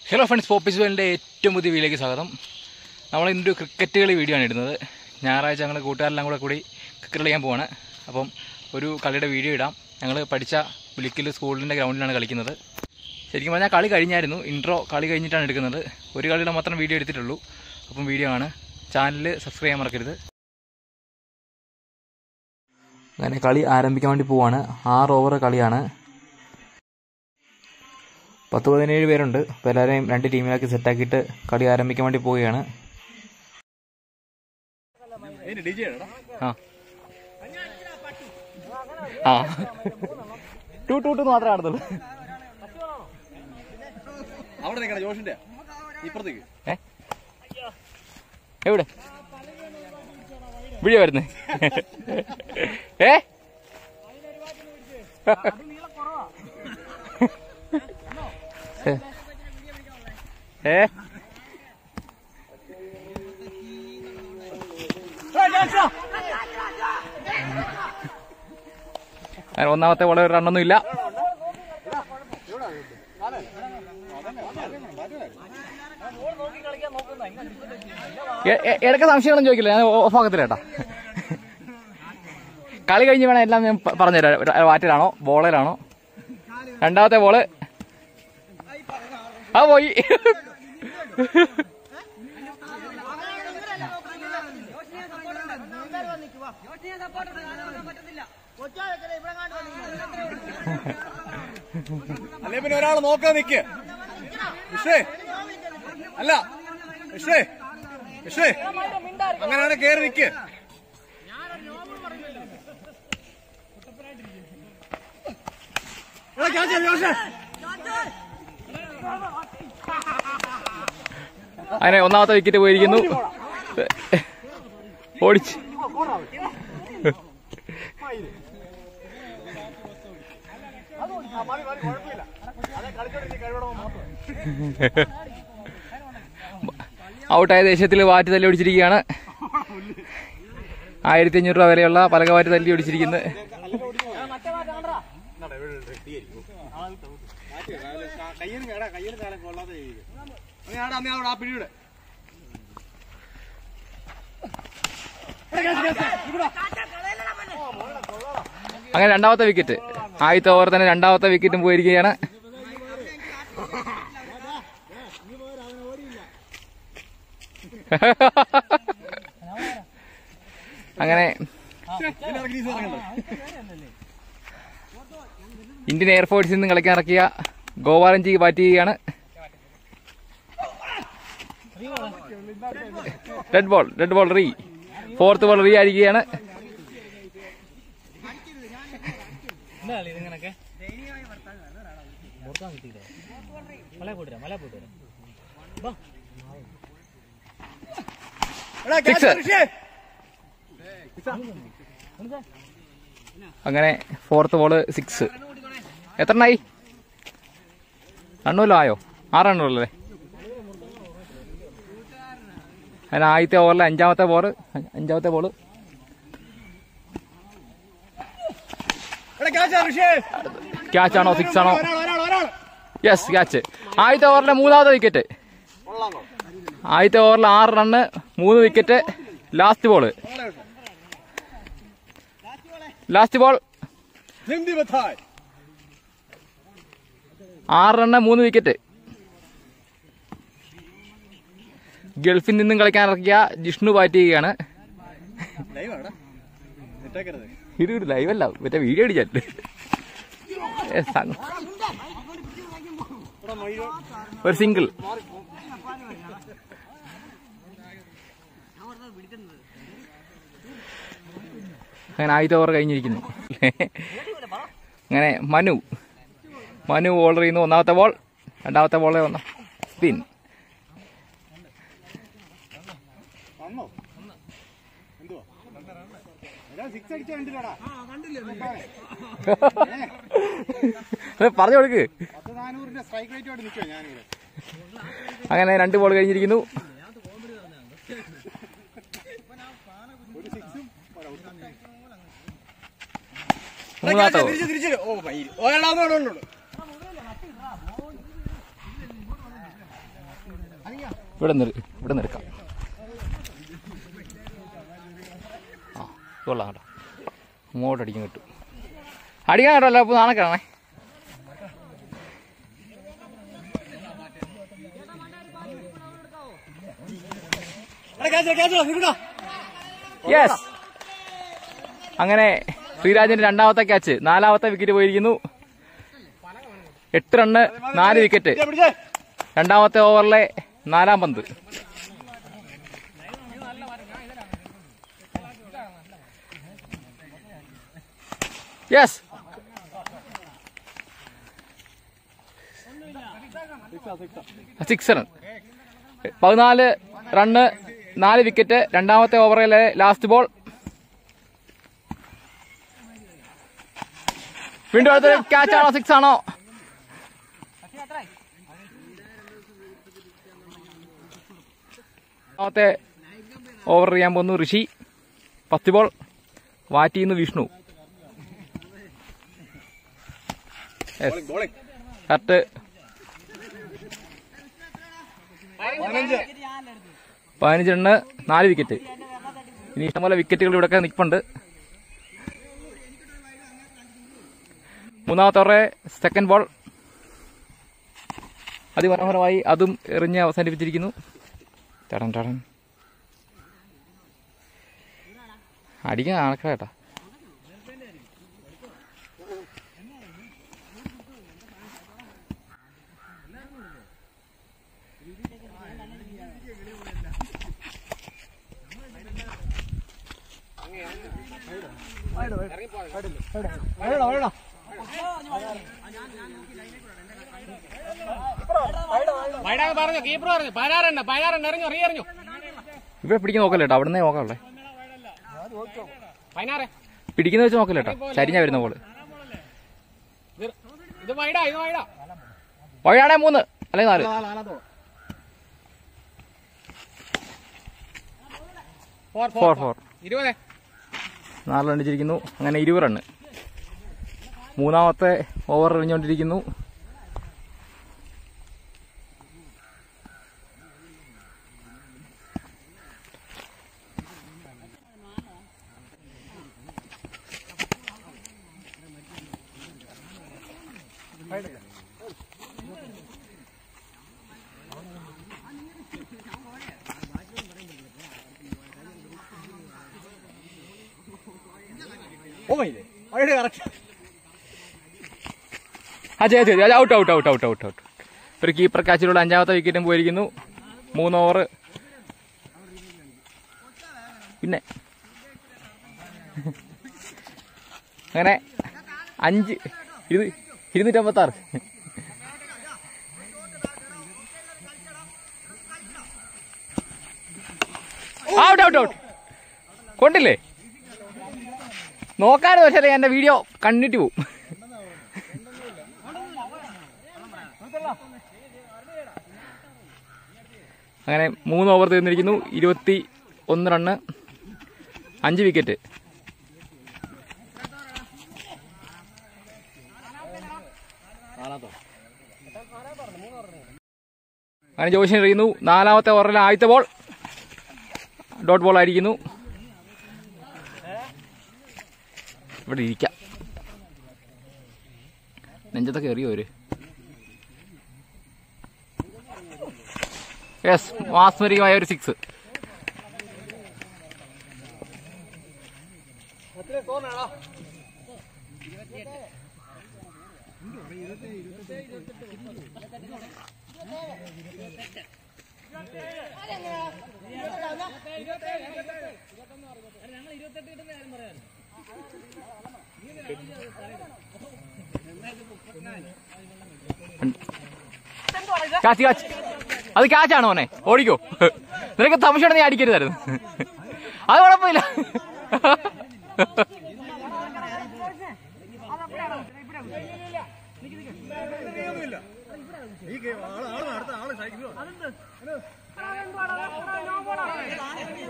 Hello friends പോപ്പിസ് വേൾഡിൻ്റെ ഏറ്റവും പുതിയ വീഡിയോയിലേക്ക് സ്വാഗതം നമ്മൾ ഇന്നൊരു ക്രിക്കറ്റ് കളി വീഡിയോ ആണ് ഇടുന്നത് ഞായറാഴ്ച ഞങ്ങൾ കൂട്ടുകാരെല്ലാം കൂടെ കൂടി ക്രിക്കറ്റ് കളിക്കാൻ പോവാണ് അപ്പം ഒരു കളിയുടെ വീഡിയോ ഇടാം ഞങ്ങൾ പഠിച്ച പുലിക്കൽ സ്കൂളിൻ്റെ ഗ്രൗണ്ടിലാണ് കളിക്കുന്നത് ശരിക്കും പറഞ്ഞാൽ കളി കഴിഞ്ഞായിരുന്നു ഇൻട്രോ കളി കഴിഞ്ഞിട്ടാണ് എടുക്കുന്നത് ഒരു കളിയുടെ മാത്രം വീഡിയോ എടുത്തിട്ടുള്ളൂ അപ്പം വീഡിയോ ആണ് ചാനൽ സബ്സ്ക്രൈബ് ചെയ്യാൻ മറക്കരുത് അങ്ങനെ കളി ആരംഭിക്കാൻ വേണ്ടി പോവാണ് ആറ് ഓവർ കളിയാണ് പത്ത് പതിനേഴ് പേരുണ്ട് അപ്പോൾ എല്ലാവരെയും രണ്ട് ടീമിലാക്കി സെറ്റാക്കിയിട്ട് കളി ആരംഭിക്കാൻ വേണ്ടി പോവുകയാണ് ആ ആ ടു ടു ടു മാത്രമേ കാണത്തുള്ളൂ അവിടെ നിൽക്കണം ജോഷിന്റെ ഇപ്പുറത്തേക്ക് ഏ എവിടെ വിളിയ വരുന്നേ ഏ ഏ അങ്ങനെ ഒന്നാമത്തെ വളരെ റണ്ണൊന്നും ഇല്ല എ- എ- ഇടയ്ക്ക് സംശയങ്ങളൊന്നും ചോദിക്കില്ല ഞാൻ ഓഫാക്കത്തില്ല കേട്ടാ കളി കഴിഞ്ഞ് വേണം എല്ലാം ഞാൻ പ- പറഞ്ഞുതരാം ഒരു വാറ്റിലാണോ ബോളിലാണോ രണ്ടാമത്തെ ബോള് ആ പോയി അല്ലെ പിന്നെ ഒരാൾ നോക്കാൻ നിക്ക് വിഷേ അല്ല വിഷേ വിഷേ അങ്ങനെയാണ് കേറി നിക്ക് എടാ, catch ചെയ്യ്, ജോഷേ. അങ്ങനെ ഒന്നാമത്തെ വിക്കറ്റ് പോയിരിക്കുന്നു ഓടിച്ച് ഔട്ടായ ദേശത്തിൽ വാറ്റ് തല്ലി ഒടിച്ചിരിക്കുകയാണ് ആയിരത്തി അഞ്ഞൂറ് രൂപ വിലയുള്ള പലക വാറ്റ് തല്ലി ഒടിച്ചിരിക്കുന്നത് കയ്യിൽ കേടാ കയ്യിൽ കാലം കൊള്ളാത്ത രീതിക്ക് അങ്ങനെയാണ് അന്ന് അവിടെ ആ പിടിയുടെ അങ്ങനെ രണ്ടാമത്തെ വിക്കറ്റ് ആദ്യത്തെ ഓവർ തന്നെ രണ്ടാമത്തെ വിക്കറ്റും പോയിരിക്കുകയാണ് അങ്ങനെ ഇന്ത്യൻ എയർഫോഴ്സിൽ നിന്ന് കളിക്കാൻ ഇറക്കിയ ഗോവാലഞ്ചി ബാറ്റ് ചെയ്യുകയാണ് റെഡ് ബോൾ റെഡ് ബോൾ റീ ഫോർത്ത് ബോൾ റീ ആയിരിക്കുകയാണ് എടാ, catch Six. വിഷേ. അങ്ങനെ ഫോർത്ത് ബോള് സിക്സ് എത്ര എണ്ണായി റണ്ണുമല്ലോ ആയോ ആറ് റണ്ണുള്ളല്ലേ അതിന് ആദ്യത്തെ ഓവറിലെ അഞ്ചാമത്തെ ബോള് അഞ്ചാമത്തെ ബോള് എടാ, catch ആ, വിഷേ. ക്യാച്ച് ആണോ സിക്സ് ആണോ ഒരാൾ ഒരാൾ ഒരാൾ യെസ് ക്യാച്ച് ആദ്യത്തെ ഓവറിലെ മൂന്നാമത്തെ വിക്കറ്റ് കൊള്ളാമോ ആദ്യത്തെ ഓവറിൽ ആറ് റണ്ണ് മൂന്ന് wicket last ball last ball ഹിന്ദി ബത്തായ് ആറ് റണ്ണ് മൂന്ന് വിക്കറ്റ് ഗൾഫിൽ നിന്നും കളിക്കാൻ ഇറക്കിയ ജിഷ്ണു ബാറ്റ് ചെയ്യുകയാണ് ലൈവ് ആടാ ഇട്ടേക്കരുത് ഇത് ഒരു ലൈവല്ല മറ്റേ വീഡിയോ അടിച്ചാൽ ഇവിടെ മയിലോ ഒരു സിംഗിൾ അങ്ങനെ ആദ്യത്തെ ഓവർ കഴിഞ്ഞിരിക്കുന്നു അങ്ങനെ മനു മനു ബോളർ ചെയ്യുന്നു ഒന്നാമത്തെ ബോൾ രണ്ടാമത്തെ ബോളെ വന്ന സ്പിൻ വന്നോ എന്തുവാ എടാ സിക്സ് അടിച്ച കണ്ടില്ലടാ പറഞ്ഞു കൊടുക്ക് പത്ത് നാനൂറിന്റെ സ്ട്രൈക്ക് റേറ്റുമായിട്ട് നിൽക്കുവാ ഞാനിവിടെ അങ്ങനെ രണ്ട് ബോൾ കഴിഞ്ഞിരിക്കുന്നു ഒരു സിക്സും ഒരൗട്ടും മൂന്നാമത്തെ തിരിച്ച് തിരിച്ച് ഓ മയിൽ ഒരാളാവുന്നോടുണ്ട് ഇവിടെ നിർ ഇവിടെ നിൽക്കാം ആ കൊള്ളാം കേട്ടോ ഇങ്ങോട്ട് അടിക്കാൻ കിട്ടും അടിക്കാൻ കേട്ടോ അപ്പോൾ നാളെ കാണണേ യെസ് അങ്ങനെ ശ്രീരാജിന്റെ രണ്ടാമത്തെ ക്യാച്ച് നാലാമത്തെ വിക്കറ്റ് പോയിരിക്കുന്നു എട്ട് റണ്ണ് നാല് വിക്കറ്റ് രണ്ടാമത്തെ ഓവറിലെ നാലാം പന്ത് യെസ് സിക്സ് റൺ പതിനാല് റണ്ണ് നാല് വിക്കറ്റ് രണ്ടാമത്തെ ഓവറിലെ ലാസ്റ്റ് ബോൾ വീണ്ടും അടുത്തൊരു ക്യാച്ച് ആണോ സിക്സ് ആണോ രണ്ടാമത്തെ ഓവർ ചെയ്യാൻ പോകുന്നു ഋഷി പത്ത് ബോൾ വാറ്റിന്ന് വിഷ്ണു കറക്റ്റ് പതിനഞ്ച് റണ്ണ് നാല് വിക്കറ്റ് ഇനി ഇഷ്ടംപോലെ വിക്കറ്റുകൾ ഇവിടെയൊക്കെ നിൽപ്പുണ്ട് മൂന്നാമത്തെ ഓവറെ സെക്കൻഡ് ബോൾ അതിമനോഹരമായി അതും എറിഞ്ഞ് അവസാനിപ്പിച്ചിരിക്കുന്നു ടടൻ ടടൻ അടിക്കാൻ ആൾക്കാരേട്ടാ പറഞ്ഞു കീപ്പർ പറഞ്ഞു പതിനാറെണ്ണ പതിനാറെണ്ണ എറിഞ്ഞു എറിഞ്ഞു ഇവിടെ പിടിക്കാൻ നോക്കല്ലേ കേട്ടോ അവിടെ നിന്നേ നോക്കാവുള്ളേ പതിനാറ് പിടിക്കുന്ന വെച്ച് നോക്കല്ലേ കേട്ടോ ചരിഞ്ഞാ വരുന്ന ബോള് ഇത് ഇത് വൈഡാ ഇത് വൈഡാ വഴിയാണേ മൂന്ന് അല്ലെങ്കിൽ നാല് ഫോർ ഫോർ ഫോർ ഇരുപത് നാല് റൺ അടിച്ചിരിക്കുന്നു അങ്ങനെ ഇരുപത് റണ്ണ് മൂന്നാമത്തെ ഓവർ എറിഞ്ഞുകൊണ്ടിരിക്കുന്നു ഓമയില്ലേ അവിടെ കറക്റ്റ് ആ ചെയ്യാം ചെയ്യാം out out out out out out ഒരു കീപ്പർ കാച്ചിലുള്ള അഞ്ചാമത്തെ വിക്കറ്റും പോയിരിക്കുന്നു മൂന്ന് ഓവർ പിന്നെ അങ്ങനെ അഞ്ച് ഇരു ഇരുന്നൂറ്റമ്പത്തി ആറ് ഔട്ട് ഔട്ട് ഔട്ട് കൊണ്ടില്ലേ നോക്കാനും പക്ഷേ എന്റെ വീഡിയോ കണ്ടിട്ട് പോവും അങ്ങനെ മൂന്ന് ഓവർ തീർന്നിരിക്കുന്നു ഇരുപത്തി ഒന്ന് റണ്ണ് അഞ്ച് വിക്കറ്റ് അങ്ങനെ ജോഷൻ എറിയുന്നു നാലാമത്തെ ഓവറിൽ ആദ്യത്തെ ബോൾ ഡോട്ട് ബോൾ ആയിരിക്കുന്നു ഇവിടെ ഇരിക്കാം നെഞ്ചത്തൊക്കെ എറിയോ അവര് യെസ് മാസ്മരികമായ ഒരു സിക്സ് കാച്ച് കാച്ച് അത് കാച്ചാണോ മോനെ ഓടിക്കോ നിനക്ക് തമശയാണ് നീ അടിക്കരുതായിരുന്നു അത് കുഴപ്പമില്ല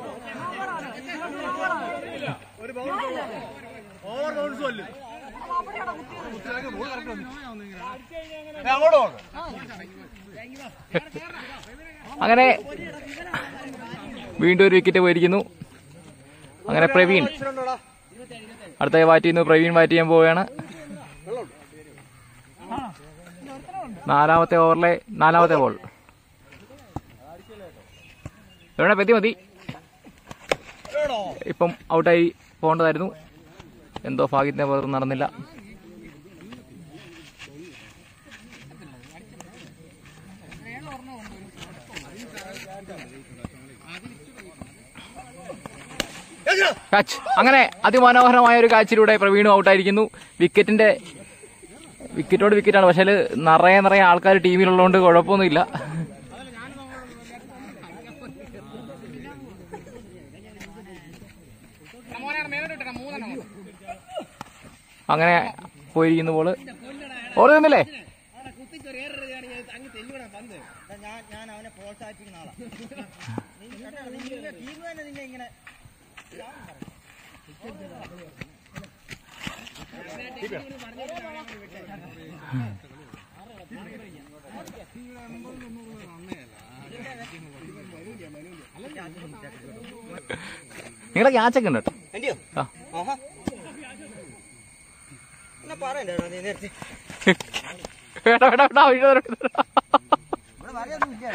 ഒരു ബൗൺസ് ഓവർ ബൗൺസും അല്ല അങ്ങോട്ട് നോക്ക് അങ്ങനെ വീണ്ടും ഒരു വിക്കറ്റ് പോയിരിക്കുന്നു അങ്ങനെ പ്രവീൺ ഇച്ചിരിയുണ്ടോടാ? അടുത്ത ബാറ്റ് ചെയ്യുന്നു പ്രവീൺ ബാറ്റ് ചെയ്യാൻ പോവുകയാണ് നാലാമത്തെ ഓവറിലെ നാലാമത്തെ ബോൾ എവിടെ പറ്റി മതി ഇപ്പം ഔട്ടായി പോകേണ്ടതായിരുന്നു എന്തോ ഭാഗ്യത്തിന് വേറെ നടന്നില്ല കാച്ച് അങ്ങനെ അതിമനോഹരമായ ഒരു കാച്ചിലൂടെ പ്രവീണും ഔട്ടായിരിക്കുന്നു വിക്കറ്റിന്റെ വിക്കറ്റോട് വിക്കറ്റാണ് പക്ഷേ അതില് നിറയെ നിറയെ ആൾക്കാർ ടീമിലുള്ളതുകൊണ്ട് കുഴപ്പമൊന്നുമില്ല അങ്ങനെ പോയിരിക്കുന്നു ബോള് ഓറ് നിന്നില്ലേ ഞാൻ ഞാൻ അവനെ പ്രോത്സാഹിപ്പിക്കുന്ന ആളാ നീ കണ്ടോ, നിന്റെ ടീം തന്നെ നിന്നെ ഇങ്ങനെ നിങ്ങളെ ക്യാച്ചൊക്കെ ഉണ്ട് കേട്ടോ എന്റെയോ ആ. ആഹാ എന്നാ പറയണ്ടേടാ നീ നേരത്തെ വേണ്ട വേണ്ട വേണ്ട ആവശ്യം ഇവിടെ വരെയൊന്നും ഇല്ലടാ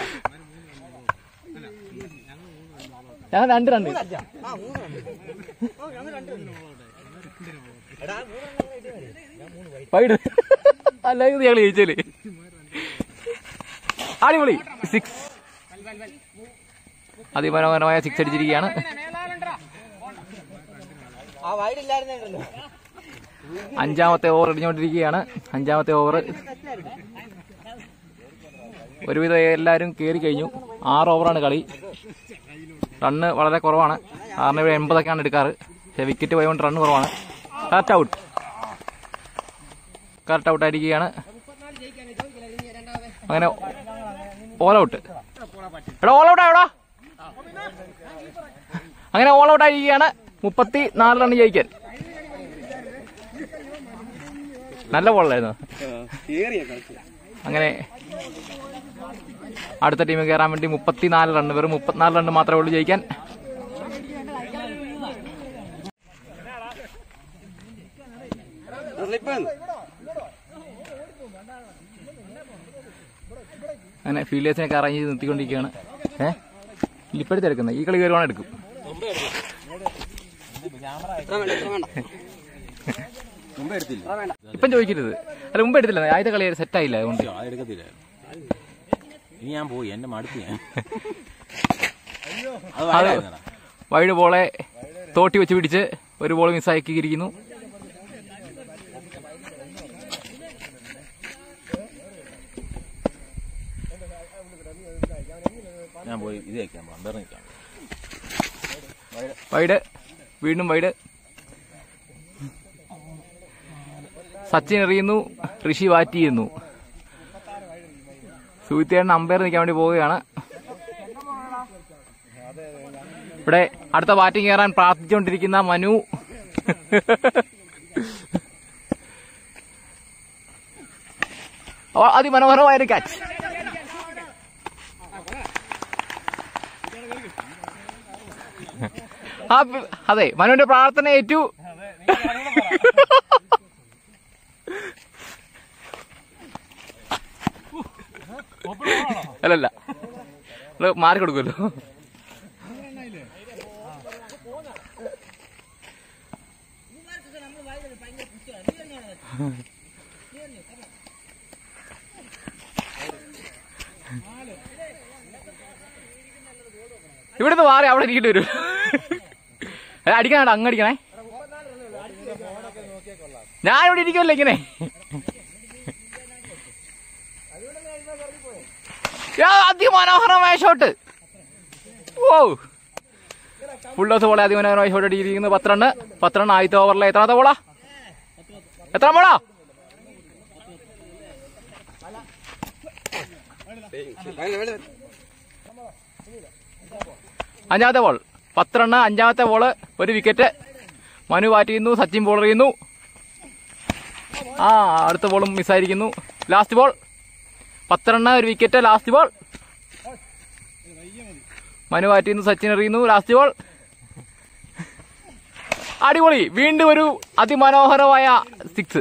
ഞാൻ രണ്ട് രണ്ട് ആ മൂന്ന് ഓ ഞങ്ങൾ രണ്ട് എടാ മൂന്നെണ്ണം ഇട്ട് മതി. വൈഡ് അല്ലെങ്കിൽ ഞങ്ങൾ ജയിച്ചല്ലേ അടിപൊളി സിക്സ് അതിമനോഹരമായ സിക്സ് അടിച്ചിരിക്കുകയാണ് ആ വൈഡില്ലായിരുന്നല്ലോ അഞ്ചാമത്തെ ഓവർ എറിഞ്ഞുകൊണ്ടിരിക്കുകയാണ് അഞ്ചാമത്തെ ഓവർ ഒരുവിധം എല്ലാവരും കയറി കഴിഞ്ഞു ആറ് ഓവറാണ് കളി റണ്ണ് വളരെ കുറവാണ് ആറിന് ഇവിടെ എൺപതൊക്കെയാണ് എടുക്കാറ് പക്ഷേ വിക്കറ്റ് പോയതുകൊണ്ട് റണ്ണ് കുറവാണ് കറക്റ്റ് ഔട്ട് കറക്റ്റ് ഔട്ട് ആയിരിക്കുകയാണ് അങ്ങനെ ഓൾ ഔട്ട് എടാ ഓൾ ഔട്ട് എവിടാ അങ്ങനെ ഓൾ ഔട്ട് ആയിരിക്കുകയാണ് മുപ്പത്തി നാല് റണ്ണ് ജയിക്കാൻ നല്ല ബോളായിരുന്നു അങ്ങനെ അടുത്ത ടീം കയറാൻ വേണ്ടി മുപ്പത്തിനാല് റണ്ണ് വെറും മുപ്പത്തിനാല് റണ്ണ് മാത്രമേ ഉള്ളൂ ജയിക്കാൻ അങ്ങനെ ഫീൽഡേഴ്സിനൊക്കെ അറേഞ്ച് ചെയ്ത് നിർത്തിക്കൊണ്ടിരിക്കുകയാണ് ഏഹ് ഇപ്പോഴത്തെ എടുക്കുന്നത് ഈ കളി കയറുവാണ് എടുക്കും ഇപ്പം ചോദിക്കരുത് അല്ല മുമ്പ് എടുത്തില്ല ആദ്യത്തെ കളി സെറ്റ് ആയില്ല അതുകൊണ്ട് അത് എടുക്കത്തില്ല ഇനി ഞാൻ പോയി എന്റെ മടുപ്പ് ഞാൻ അത് അത് വയലായിരുന്നെടാ. വൈഡ് ബോളെ തോട്ടി വെച്ച് പിടിച്ച് ഒരു ബോൾ മിസ്സാക്കിയിരിക്കുന്നു ഞാൻ പോയി ഇത് വെക്കാൻ പോകാം വേറെ നിൽക്കാം വൈഡ് വീണ്ടും വൈഡ് സച്ചിൻ എറിയുന്നു ഋഷി വാറ്റ് ചെയ്യുന്നു സൂര്യത്തേട്ടൻ അമ്പയർ നിൽക്കാൻ വേണ്ടി പോവുകയാണ് ഇവിടെ അടുത്ത ബാറ്റിംഗ് കയറാൻ പ്രാർത്ഥിച്ചുകൊണ്ടിരിക്കുന്ന മനു അപ്പോൾ അതിമനോഹരമായൊരു കാച്ച് ആ പ്- അതെ മനുവിന്റെ പ്രാർത്ഥന ഏറ്റു അല്ലല്ല നമ്മള് മാറി കൊടുക്കുമല്ലോ ഇവിടുന്ന് മാറി അവിടെ ഇരിക്കേണ്ടി വരും ഏ, അടിക്കണേടാ അങ്ങ് അടിക്കണേ ഞാൻ ഇവിടെ ഇരിക്കുമല്ലോ ഇങ്ങനെ യാ, അതിമനോഹരമായ ഷോട്ട് ഓ ഫുൾ ഡോസ് പോലെ അതിമനോഹരമായ ഷോട്ട് അടിച്ചിരിക്കുന്നു പത്ത് റണ്ണ് പത്ത് റണ്ണ് ആദ്യത്തെ ഓവറിലെ എത്രാമത്തെ ബോളാ എത്ര ബോളാ അഞ്ചാമത്തെ ബോൾ പത്ത് റണ്ണ് അഞ്ചാമത്തെ ബോള് ഒരു വിക്കറ്റ് മനു ബാറ്റ് ചെയ്യുന്നു സച്ചിൻ ബോളർ ചെയ്യുന്നു ആ അടുത്ത ബോളും മിസ്സായിരിക്കുന്നു ലാസ്റ്റ് ബോൾ പത്തെണ്ണ ഒരു വിക്കറ്റ് ലാസ്റ്റ് ബോൾ മനു മാറ്റിന്ന് സച്ചിൻ എറിയുന്നു ലാസ്റ്റ് ബോൾ അടിപൊളി വീണ്ടും ഒരു അതിമനോഹരമായ സിക്സ്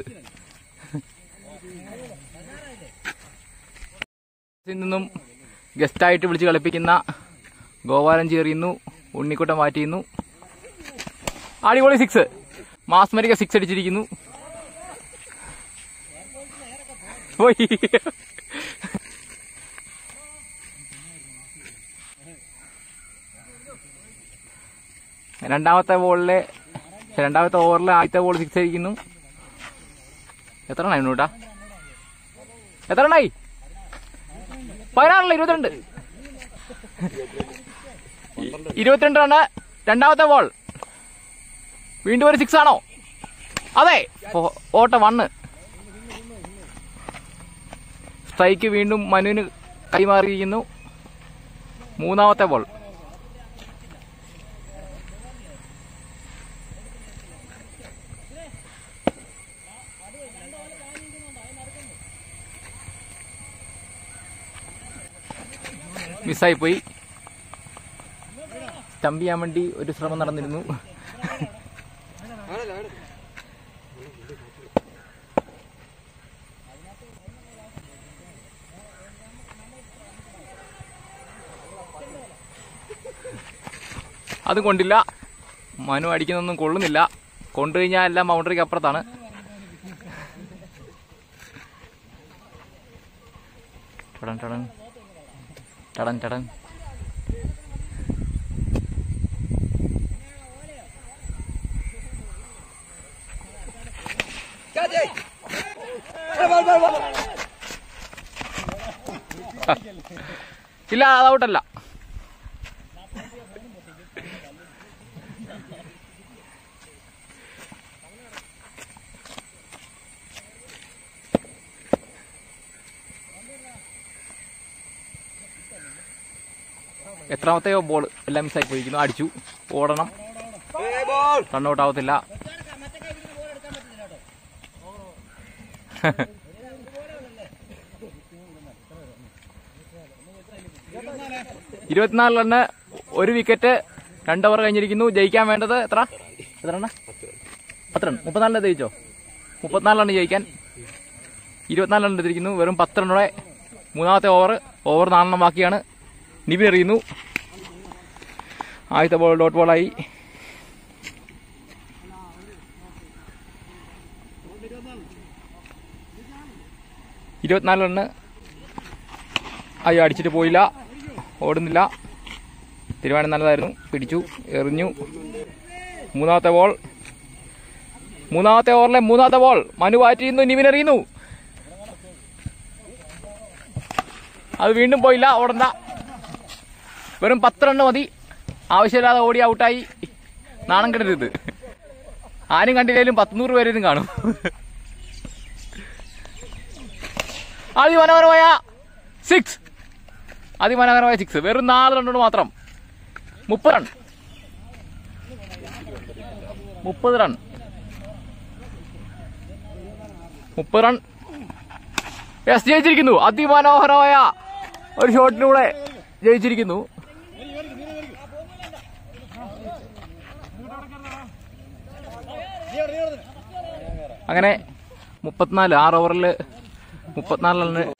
നിന്നും ഗസ്റ്റായിട്ട് വിളിച്ച് കളിപ്പിക്കുന്ന ഗോപാലൻ എറിയുന്നു ഉണ്ണിക്കുട്ടൻ മാറ്റിയുന്നു അടിപൊളി സിക്സ് മാസ്മരിക സിക്സ് അടിച്ചിരിക്കുന്നു പോയി രണ്ടാമത്തെ ബോളിലെ രണ്ടാമത്തെ ഓവറിലെ ആദ്യത്തെ ബോൾ സിക്സ് അടിക്കുന്നു എത്ര എണ്ണായി കേട്ടാ എത്ര എണ്ണായി പതിനാറല്ല ഇരുപത്തിരണ്ട് ഇരുപത്തിരണ്ട് റണ് രണ്ടാമത്തെ ബോൾ വീണ്ടും ഒരു സിക്സ് ആണോ അതെ ഓ- ഓട്ടം വണ്ണ് സ്ട്രൈക്ക് വീണ്ടും മനുവിന് കൈമാറിയിരിക്കുന്നു മൂന്നാമത്തെ ബോൾ മിസ്സായി പോയി സ്റ്റംപ് ചെയ്യാൻ വേണ്ടി ഒരു ശ്രമം നടന്നിരുന്നു അതും കൊണ്ടില്ല മനു അടിക്കുന്നൊന്നും കൊള്ളുന്നില്ല കൊണ്ടുകഴിഞ്ഞാൽ എല്ലാം ബൗണ്ടറിക്ക് അപ്പുറത്താണ് ടടൻ ടടൻ ടടൻ ടടൻ ഇല്ല അത് ഔട്ടല്ല എത്രാമത്തെയോ ബോൾ എല്ലാം മിസ്സായി പോയിരിക്കുന്നു അടിച്ചു ഓടണം റണ്ണൗട്ട് ആവത്തില്ല ഇരുപത്തിനാല് റണ്ണ് ഒരു വിക്കറ്റ് രണ്ട് ഓവർ കഴിഞ്ഞിരിക്കുന്നു ജയിക്കാൻ വേണ്ടത് എത്ര എത്ര റണ്ണ പത്ത് റൺ മുപ്പത്തിനാലിന് ജയിച്ചോ മുപ്പത്തിനാല് റണ്ണ് ജയിക്കാൻ ഇരുപത്തിനാല് റൺ എടുത്തിരിക്കുന്നു വെറും പത്ത് റണ്ണോടെ മൂന്നാമത്തെ ഓവർ ഓവർ നാലെണ്ണം ബാക്കിയാണ് നിബിൻ എറിയുന്നു ആദ്യത്തെ ബോൾ ഡോട്ട് ബോളായി ഇരുപത്തിനാല് റണ്ണ് അയ്യോ അടിച്ചിട്ട് പോയില്ല ഓടുന്നില്ല തീരുമാനം നല്ലതായിരുന്നു പിടിച്ചു എറിഞ്ഞു മൂന്നാമത്തെ ബോൾ മൂന്നാമത്തെ ഓവറിലെ മൂന്നാമത്തെ ബോൾ മനു വാറ്റിയുന്നു നിവിൻ എറിയുന്നു അത് വീണ്ടും പോയില്ല ഓടണ്ട വെറും പത്ത് റണ്ണ് മതി ആവശ്യമില്ലാതെ ഓടി ഔട്ടായി നാണം കെടരുത് ആരും കണ്ടില്ലേലും പത്തുനൂറ് പേരും കാണും അതിമനോഹരമായ സിക്സ് അതിമനോഹരമായ സിക്സ് വെറും നാല് റണ്ണോട് മാത്രം മുപ്പത് റൺ മുപ്പത് റൺ മുപ്പത് റൺ യെസ് ജയിച്ചിരിക്കുന്നു അതിമനോഹരമായ ഒരു ഷോട്ടിലൂടെ ജയിച്ചിരിക്കുന്നു അങ്ങനെ മുപ്പത്തിനാല് ആറ് ഓവറിൽ മുപ്പത്തിനാല് റണ്ണ്